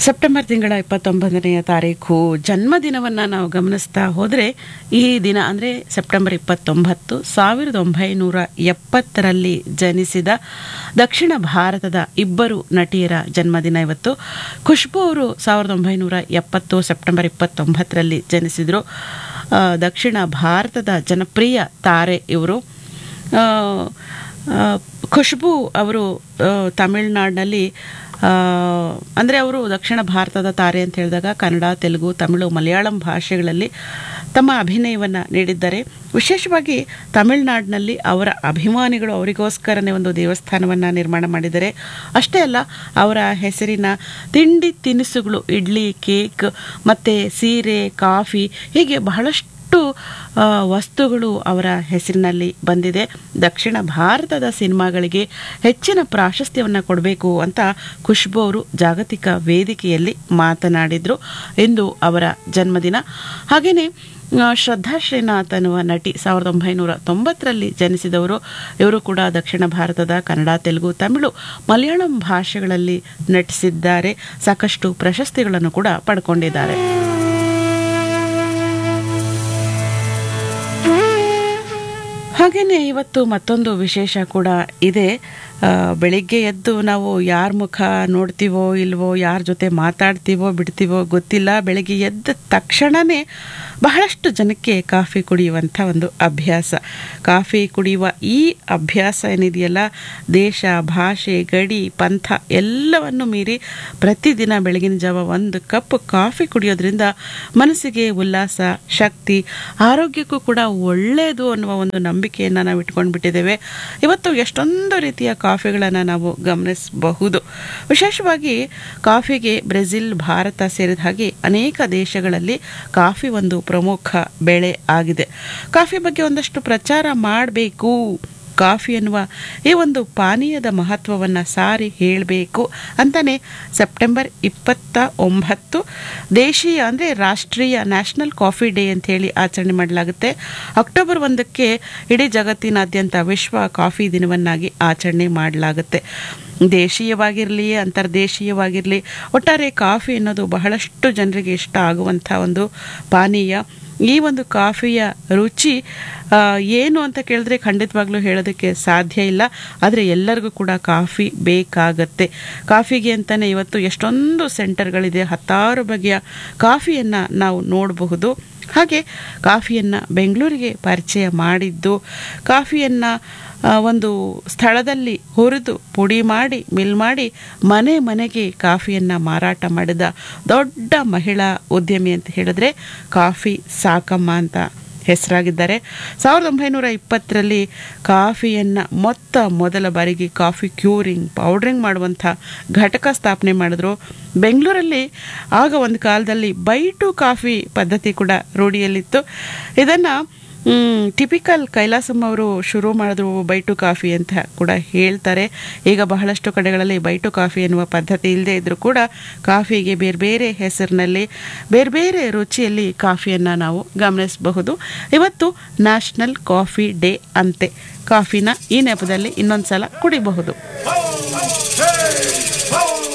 September ತಿಂಗಳ ಇಪ್ಪತ್ತೊಂಬತ್ತನೆಯ ತಾರೀಕು ಜನ್ಮದಿನವನ್ನು ನಾವು ಗಮನಿಸ್ತಾ ಹೋದರೆ ಈ ದಿನ ಅಂದರೆ ಸೆಪ್ಟೆಂಬರ್ ಇಪ್ಪತ್ತೊಂಬತ್ತು ಸಾವಿರದ ಒಂಬೈನೂರ ಎಪ್ಪತ್ತರಲ್ಲಿ ಜನಿಸಿದ ದಕ್ಷಿಣ ಭಾರತದ ಇಬ್ಬರು ನಟಿಯರ ಜನ್ಮದಿನ ಇವತ್ತು ಖುಷ್ಬು ಅವರು ಸಾವಿರದ ಒಂಬೈನೂರ ಎಪ್ಪತ್ತು ಸೆಪ್ಟೆಂಬರ್ ಇಪ್ಪತ್ತೊಂಬತ್ತರಲ್ಲಿ ಜನಿಸಿದರು ಆ, ದಕ್ಷಿಣ ಭಾರತದ ಜನಪ್ರಿಯ ತಾರೆ ಇವರು ಆ, ಆ, ಖುಷ್ಬು ಅವರು ಆ, ತಮಿಳ್ನಾಡಿನಲ್ಲಿ ಅಂದರೆ ಅವರು ದಕ್ಷಿಣ ಭಾರತದ ತಾರೆ ಅಂತ ಹೇಳಿದಾಗ ಕನ್ನಡ ತೆಲುಗು ತಮಿಳು ಮಲಯಾಳಂ ಭಾಷೆಗಳಲ್ಲಿ ತಮ್ಮ ಅಭಿನಯವನ್ನು ನೀಡಿದ್ದಾರೆ ವಿಶೇಷವಾಗಿ ತಮಿಳುನಾಡಿನಲ್ಲಿ ಅವರ ಅಭಿಮಾನಿಗಳು ಅವರಿಗೋಸ್ಕರನೇ ಒಂದು ದೇವಸ್ಥಾನವನ್ನು ನಿರ್ಮಾಣ ಮಾಡಿದ್ದಾರೆ ಅಷ್ಟೇ ಅಲ್ಲ ಅವರ ಹೆಸರಿನ ತಿಂಡಿ ತಿನಿಸುಗಳು ಇಡ್ಲಿ ಕೇಕ್ ಮತ್ತು ಸೀರೆ ಕಾಫಿ ಹೀಗೆ ಬಹಳಷ್ಟು ಆ, ವಸ್ತುಗಳು ಅವರ ಹೆಸರಿನಲ್ಲಿ ಬಂದಿದೆ ದಕ್ಷಿಣ ಭಾರತದ ಸಿನಿಮಾಗಳಿಗೆ ಹೆಚ್ಚಿನ ಪ್ರಾಶಸ್ತ್ಯವನ್ನು ಕೊಡಬೇಕು ಅಂತ ಖುಷ್ಬು ಅವರು ಜಾಗತಿಕ ವೇದಿಕೆಯಲ್ಲಿ ಮಾತನಾಡಿದರು ಎಂದು ಅವರ ಜನ್ಮದಿನ ಹಾಗೆಯೇ ಆ, ಶ್ರದ್ಧಾ ಶ್ರೀನಾಥ್ ಅನ್ನುವ ನಟಿ ಸಾವಿರದ ಒಂಬೈನೂರ ತೊಂಬತ್ತರಲ್ಲಿ ಜನಿಸಿದವರು ಇವರು ಕೂಡ ದಕ್ಷಿಣ ಭಾರತದ ಕನ್ನಡ ತೆಲುಗು ತಮಿಳು ಮಲಯಾಳಂ ಭಾಷೆಗಳಲ್ಲಿ ನಟಿಸಿದ್ದಾರೆ ಸಾಕಷ್ಟು ಪ್ರಶಸ್ತಿಗಳನ್ನು ಕೂಡ ಪಡ್ಕೊಂಡಿದ್ದಾರೆ ಹಾಗೆಯೇ ಇವತ್ತು ಮತ್ತೊಂದು ವಿಶೇಷ ಕೂಡ ಇದೆ ಆ, ಬೆಳಿಗ್ಗೆ ಎದ್ದು ನಾವು ಯಾರ ಮುಖ ನೋಡ್ತೀವೋ ಇಲ್ವೋ ಯಾರ ಜೊತೆ ಮಾತಾಡ್ತೀವೋ ಬಿಡ್ತೀವೋ ಗೊತ್ತಿಲ್ಲ ಬೆಳಿಗ್ಗೆ ಎದ್ದ ತಕ್ಷಣವೇ ಬಹಳಷ್ಟು ಜನಕ್ಕೆ ಕಾಫಿ ಕುಡಿಯುವಂಥ ಒಂದು ಅಭ್ಯಾಸ ಕಾಫಿ ಕುಡಿಯುವ ಈ ಅಭ್ಯಾಸ ಏನಿದೆಯಲ್ಲ ದೇಶ ಭಾಷೆ ಗಡಿ ಪಂಥ ಎಲ್ಲವನ್ನು ಮೀರಿ ಪ್ರತಿದಿನ ಬೆಳಗಿನ ಜಾವ ಒಂದು ಕಪ್ ಕಾಫಿ ಕುಡಿಯೋದ್ರಿಂದ ಮನಸ್ಸಿಗೆ ಉಲ್ಲಾಸ ಶಕ್ತಿ ಆರೋಗ್ಯಕ್ಕೂ ಕೂಡ ಒಳ್ಳೆಯದು ಅನ್ನುವ ಒಂದು ನಂಬಿಕೆಯನ್ನು ನಾವು ಇಟ್ಕೊಂಡು ಬಿಟ್ಟಿದ್ದೇವೆ ಇವತ್ತು ಎಷ್ಟೊಂದು ರೀತಿಯ ಕಾಫಿಗಳನ್ನು ನಾವು ಗಮನಿಸಬಹುದು ವಿಶೇಷವಾಗಿ ಕಾಫಿಗೆ ಬ್ರೆಜಿಲ್ ಭಾರತ ಸೇರಿದ ಹಾಗೆ ಅನೇಕ ದೇಶಗಳಲ್ಲಿ ಕಾಫಿ ಒಂದು ಪ್ರಮುಖ ಬೆಳೆ ಆಗಿದೆ ಕಾಫಿ ಬಗ್ಗೆ ಒಂದಷ್ಟು ಪ್ರಚಾರ ಮಾಡಬೇಕು ಕಾಫಿ ಎನ್ನುವ ಈ ಒಂದು ಪಾನೀಯದ ಮಹತ್ವವನ್ನು ಸಾರಿ ಹೇಳಬೇಕು ಅಂತಲೇ ಸೆಪ್ಟೆಂಬರ್ ಇಪ್ಪತ್ತ ಒಂಬತ್ತು ದೇಶೀಯ ಅಂದರೆ ರಾಷ್ಟ್ರೀಯ ನ್ಯಾಷನಲ್ ಕಾಫಿ ಡೇ ಅಂತ ಹೇಳಿ ಆಚರಣೆ ಮಾಡಲಾಗುತ್ತೆ ಅಕ್ಟೋಬರ್ ಒಂದಕ್ಕೆ ಇಡೀ ಜಗತ್ತಿನಾದ್ಯಂತ ವಿಶ್ವ ಕಾಫಿ ದಿನವನ್ನಾಗಿ ಆಚರಣೆ ಮಾಡಲಾಗುತ್ತೆ ದೇಶೀಯವಾಗಿರಲಿ ಅಂತರ್ದೇಶೀಯವಾಗಿರಲಿ ಒಟ್ಟಾರೆ ಕಾಫಿ ಅನ್ನೋದು ಬಹಳಷ್ಟು ಜನರಿಗೆ ಇಷ್ಟ ಆಗುವಂಥ ಒಂದು ಪಾನೀಯ ಈ ಒಂದು ಕಾಫಿಯ ರುಚಿ ಆ, ಏನು ಅಂತ ಕೇಳಿದ್ರೆ ಖಂಡಿತವಾಗ್ಲೂ ಹೇಳೋದಕ್ಕೆ ಸಾಧ್ಯ ಇಲ್ಲ ಆದರೆ ಎಲ್ಲರಿಗೂ ಕೂಡ ಕಾಫಿ ಬೇಕಾಗತ್ತೆ ಕಾಫಿಗೆ ಅಂತಲೇ ಇವತ್ತು ಎಷ್ಟೊಂದು ಸೆಂಟರ್ಗಳಿದೆ ಹತ್ತಾರು ಬಗೆಯ ಕಾಫಿಯನ್ನು ನಾವು ನೋಡಬಹುದು ಹಾಗೆ ಕಾಫಿಯನ್ನು ಬೆಂಗಳೂರಿಗೆ ಪರಿಚಯ ಮಾಡಿದ್ದು ಕಾಫಿಯನ್ನು ಆ, ಒಂದು ಸ್ಥಳದಲ್ಲಿ ಹುರಿದು ಪುಡಿ ಮಾಡಿ ಮಿಲ್ ಮಾಡಿ ಮನೆ ಮನೆಗೆ ಕಾಫಿಯನ್ನು ಮಾರಾಟ ಮಾಡಿದ ದೊಡ್ಡ ಮಹಿಳಾ ಉದ್ಯಮಿ ಅಂತ ಹೇಳಿದ್ರೆ ಕಾಫಿ ಸಾಕಮ್ಮ ಅಂತ ಹೆಸರಾಗಿದ್ದಾರೆ ಸಾವಿರದ ಒಂಬೈನೂರ ಇಪ್ಪತ್ತರಲ್ಲಿ ಕಾಫಿಯನ್ನು ಮೊತ್ತ ಮೊದಲ ಬಾರಿಗೆ ಕಾಫಿ ಕ್ಯೂರಿಂಗ್ ಪೌಡ್ರಿಂಗ್ ಮಾಡುವಂಥ ಘಟಕ ಸ್ಥಾಪನೆ ಮಾಡಿದ್ರು ಬೆಂಗಳೂರಲ್ಲಿ ಆಗ ಒಂದು ಕಾಲದಲ್ಲಿ ಬೈ ಟು ಕಾಫಿ ಪದ್ಧತಿ ಕೂಡ ರೂಢಿಯಲ್ಲಿತ್ತು ಇದನ್ನು ಟಿಪಿಕಲ್ ಕೈಲಾಸಮ್ಮ ಅವರು ಶುರು ಮಾಡಿದ್ರು ಬೈಟು ಕಾಫಿ ಅಂತ ಕೂಡ ಹೇಳ್ತಾರೆ ಈಗ ಬಹಳಷ್ಟು ಕಡೆಗಳಲ್ಲಿ ಬೈಟು ಕಾಫಿ ಎನ್ನುವ ಪದ್ಧತಿ ಇಲ್ಲದೆ ಇದ್ದರೂ ಕೂಡ ಕಾಫಿಗೆ ಬೇರೆ ಬೇರೆ ಹೆಸರಿನಲ್ಲಿ ಬೇರೆ ಬೇರೆ ರುಚಿಯಲ್ಲಿ ಕಾಫಿಯನ್ನು ನಾವು ಗಮನಿಸಬಹುದು ಇವತ್ತು ನ್ಯಾಷನಲ್ ಕಾಫಿ ಡೇ ಅಂತೆ ಕಾಫಿನ ಈ ನೆಪದಲ್ಲಿ ಇನ್ನೊಂದು ಸಲ ಕುಡಿಬಹುದು